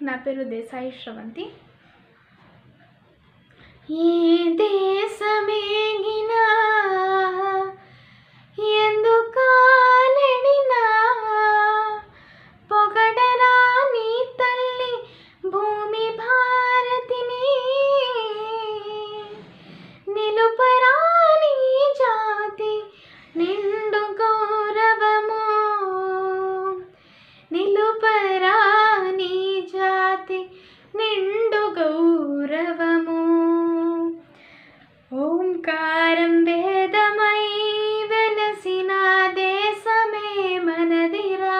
నా పేరు దేశాయి శ్రవంతి ఏ దేశమేగినా ఎందుకాలెడినా పొగడరా నీ తల్లి భూమి భారతిని నిలుపరా నీ జాతి నిండు గౌరవము నిలుపరా నీ జాతి నిండు గౌరవము ఓంకారం వేదమై వెలసిన దేశమే మనదిరా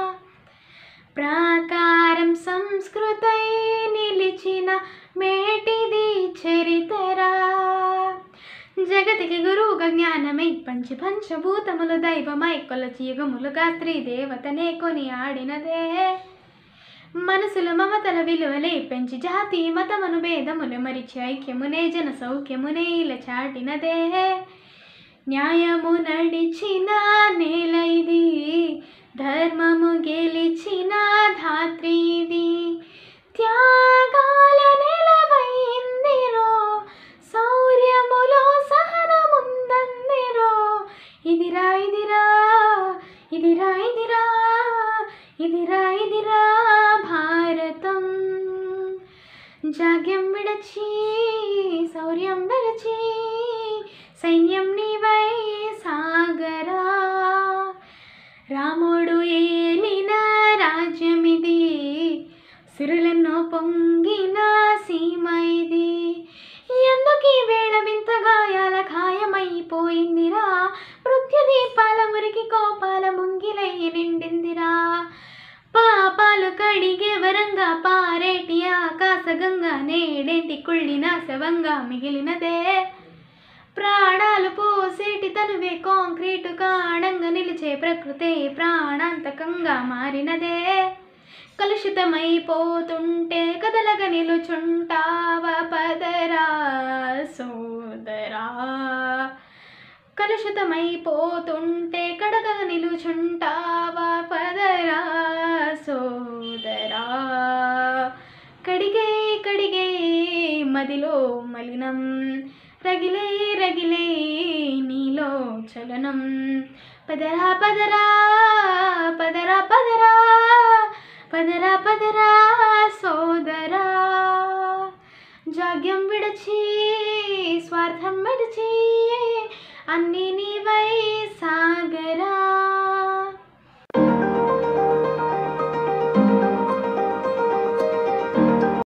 ప్రాకారం సంస్కృతై నిలిచిన మేటిది చరితరా జగతికి గురువుగా జ్ఞానమై పంచి పంచభూతములు దైవమై కొలచి యుగములుగా స్త్రీ దేవతనే కొని ఆడినదే మనసుల మమతల విలువలే పెంచి జాతి మతమును భేదములు మరిచి ఐక్యమునే జన సౌఖ్యమునే ఇలా చాటినదే న్యాయము నడిచిన నేల ఇది ధర్మము గెలిచిన ధాత్రి ఇది త్యాగాల నెలవైందిరో శౌర్యములో సహనముందందిరో ఇదిరా ఇదిరా ఇదిరా ఇదిరా ఇదిరా ఇదిరా భారతం జాగ్యం విడచి శౌర్యం విడచి సైన్యం నీవై సాగరా రాముడు ఏలిన రాజ్యమిది సిరులెన్నో పొంగిన సీమ ఇది ఎందుకీ వేళ వింత గాయాల ఖాయమైపోయిందిరా మృత్యుదీపాల మురికి కోపాల ముంగిలై నిండిందిరా పాపాలు కడిగే వరంగా పారేటి ఆకాశగంగా నేడేంటి కుళ్ళిన శవంగా మిగిలినదే ప్రాణాలు పోసేటి తనువే కాంక్రీటు కాడంగా నిలిచే ప్రకృతే ప్రాణాంతకంగా మారినదే కలుషితమైపోతుంటే కదలగ నిలుచుంటావ పదరా సోదరా కలుషితమైపోతుంటే కడగ నిలుచుంటావా పదరా సోదరా కడిగే కడిగే మదిలో మలినం రగిలే రగిలే నీలో చలనం పదరా పదరా పదరా పదరా పదరా పదరా సోదరా జాగ్యం విడచి స్వార్థం విడిచి అన్ని నీవై సాగ